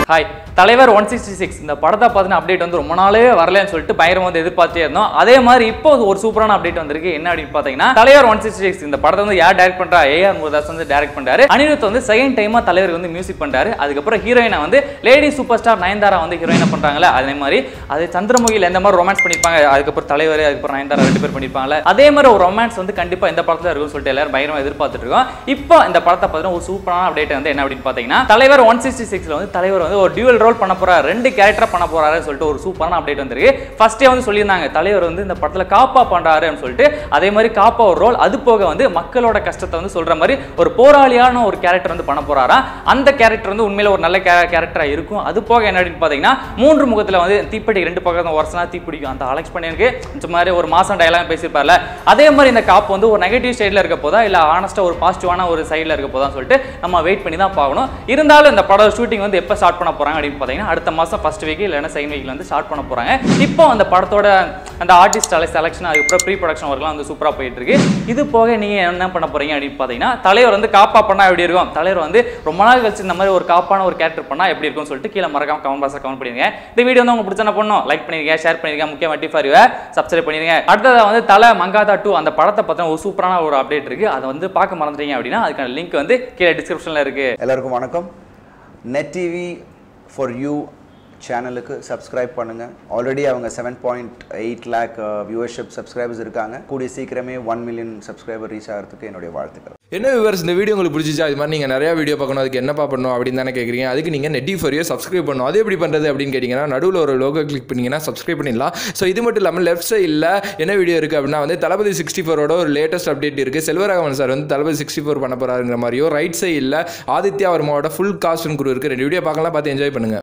hi தலைவர் one sixty six இந்த படத்தை பார்த்தின அப்டேட் வந்து ரொம்ப நாளே வரலன்னு சொல்லிட்டு பயங்கரம் வந்து எதிர்பார்த்தே இருந்தோம் அதே மாதிரி இப்போ ஒரு சூப்பரான அப்டேட் வந்திருக்கு என்ன அப்படின்னு பார்த்தீங்கன்னா தலைவர் ஒன் சிக்ஸ்டி சிக்ஸ் இந்த படத்தை வந்து யார் டைரக்ட் பண்றா ஏஆர் முருதாஸ் வந்து டைரக்ட் பண்றாரு அனிருத் வந்து செகண்ட் டைமா தலைவர் வந்து மியூசிக் பண்றாரு அதுக்கப்புறம் ஹீரோயினை வந்து லேடி சூப்பர் ஸ்டார் நயன்தாரா வந்து ஹீரோயினை பண்றாங்களே அதே மாதிரி அது சந்திரமுகியில் எந்த மாதிரி ரொமான்ஸ் பண்ணிருப்பாங்க அதுக்கப்புறம் தலைவர் அதுக்கப்புறம் நயன்தாரா ரெண்டு பேர் பண்ணிருப்பாங்கல்ல அதே மாதிரி ஒரு ரொமான்ஸ் வந்து கண்டிப்பா இந்த படத்துல இருக்கும்னு சொல்லிட்டு எல்லாரும் பயங்கரமா எதிர்பார்த்துட்டு இருக்கோம் இப்போ இந்த படத்தை பார்த்தீங்கன்னா ஒரு சூப்பரான அப்டேட் வந்து என்ன அப்படின்னு பார்த்தீங்கன்னா தலைவர் ஒன் சிக்ஸ்டி சிக்ஸ்ல வந்து தலைவர் வந்து ஒரு டியூவல் ரோல் பண்ண போறாரு ரெண்டு கேரக்டர் பண்ண போறாருன்னு சொல்லிட்டு ஒரு சூப்பரான அப்டேட் வந்திருக்கு ஃபர்ஸ்டே வந்து சொல்லியிருந்தாங்க தலைவர் வந்து இந்த படத்துல காப்பா பண்றாருன்னு சொல்லிட்டு அதே மாதிரி காப்பா ஒரு ரோல் அது போக வந்து மக்களோட கஷ்டத்தை வந்து சொல்ற மாதிரி ஒரு போராளியான ஒரு கேரக்டர் வந்து பண்ண போறாரா அந்த கேரக்டர் வந்து உண்மையில ஒரு நல்ல கேரக்டரா இருக்கும் அது போக என்ன அப்படின்னு பார்த்தீங்கன்னா மூன்று முகத்துல வந்து தீப்பெட்டி ரெண்டு பக்கம் வருஷனா தீப்பிடிக்கும் அந்த அலெக்ஸ் பண்ணிருக்கு இந்த மாதிரி ஒரு மாசம் டயலாக் பேசியிருப்பார்ல அதே மாதிரி இந்த காப்பு வந்து ஒரு நெகட்டிவ் சைடில் இருக்க போதா இல்லை ஆனஸ்ட்டாக ஒரு பாசிட்டிவான ஒரு சைடில் இருக்க போதான்னு சொல்லிட்டு நம்ம வெயிட் பண்ணி தான் பார்க்கணும் இருந்தாலும் இந்த படம் ஷூட்டிங் வந்து எப்போ ஸ்டார்ட் பண்ண போகிறாங்க அப்படின்னு பார்த்தீங்கன்னா அடுத்த மாதம் ஃபர்ஸ்ட் வீக் இல்லைன்னா செகண்ட் வீக்கில் வந்து ஸ்டார்ட் பண்ண போகிறாங்க இப்போ அந்த படத்தோட அந்த ஆர்டிஸ்ட் செலெக்ஷன் அதுக்கப்புறம் ப்ரீ ப்ரொடக்ஷன் ஒர்க்லாம் வந்து சூப்பராக போயிட்டு இருக்கு இது போக நீங்கள் என்ன பண்ண போறீங்க அப்படின்னு பார்த்தீங்கன்னா தலைவர் வந்து காப்பா பண்ணால் எப்படி இருக்கும் தலைவர் வந்து ரொம்ப நாள் கழிச்சு இந்த மாதிரி ஒரு காப்பான ஒரு கேரக்டர் பண்ணால் எப்படி இருக்கும்னு சொல்லிட்டு கீழே மறக்காம கமெண்ட் பாக்ஸில் கமெண்ட் பண்ணிருங்க இந்த வீடியோ வந்து உங்களுக்கு பிடிச்சா பண்ணும் லைக் பண்ணிருங்க ஷேர் பண்ணிருங்க முக்கியமாக டிஃபார் சப்ஸ்கிரைப் பண்ணிருங்க அடுத்தது வந்து தலை மங்காதா டூ அந்த படத்தை பற்றின ஒரு சூப்பரான ஒரு அப்டேட் இருக்கு அதை வந்து பார்க்க மறந்துட்டீங்க அப்படின்னா அதுக்கான லிங்க் வந்து கீழே டிஸ்கிரிப்ஷனில் இருக்கு எல்லாருக்கும் வணக்கம் நெட் டிவி ஃபார் யூ சேனலுக்கு சப்ஸ்கிரைப் பண்ணுங்கள் ஆல்ரெடி அவங்க seven point eight lakh viewership subscribers இருக்காங்க கூடிய சீக்கிரமே ஒன் மில்லியன் சப்ஸ்கிரைபர் ரீச் ஆகிறதுக்கு என்னுடைய வாழ்த்துக்கள் என்ன விவர்ஸ் இந்த வீடியோ உங்களுக்கு பிடிச்சிச்சா இது மாதிரி நீங்கள் நிறைய வீடியோ பார்க்கணும் அதுக்கு என்னப்பா பண்ணணும் அப்படின்னு தானே கேட்குறீங்க அதுக்கு நீங்கள் நெட்டி ஃபோரியோ சப்ஸ்கிரைப் பண்ணணும் அது எப்படி பண்ணுறது அப்படின்னு கேட்டிங்கன்னா நடுவில் ஒரு லோகோ கிளிக் பண்ணிங்கன்னா சப்ஸ்கிரைப் பண்ணிடலாம் ஸோ இது மட்டும் இல்லாமல் லெஃப்ட் சைடில் என்ன வீடியோ இருக்குது அப்படின்னா வந்து தளபதி சிக்ஸ்டி ஃபோரோட ஒரு லேட்டஸ்ட் அப்டேட் இருக்குது செல்வராகவன் சார் வந்து தளபதி சிக்ஸ்டி ஃபோர் பண்ண போகிறாருங்கிற மாதிரியோ ரைட் சைடில் ஆதித்யா வர்மாவோட ஃபுல் காஸ்ட் குரு இருக்குது ரெண்டு வீடியோ பார்க்கலாம் பார்த்து என்ஜாய் பண்ணுங்கள்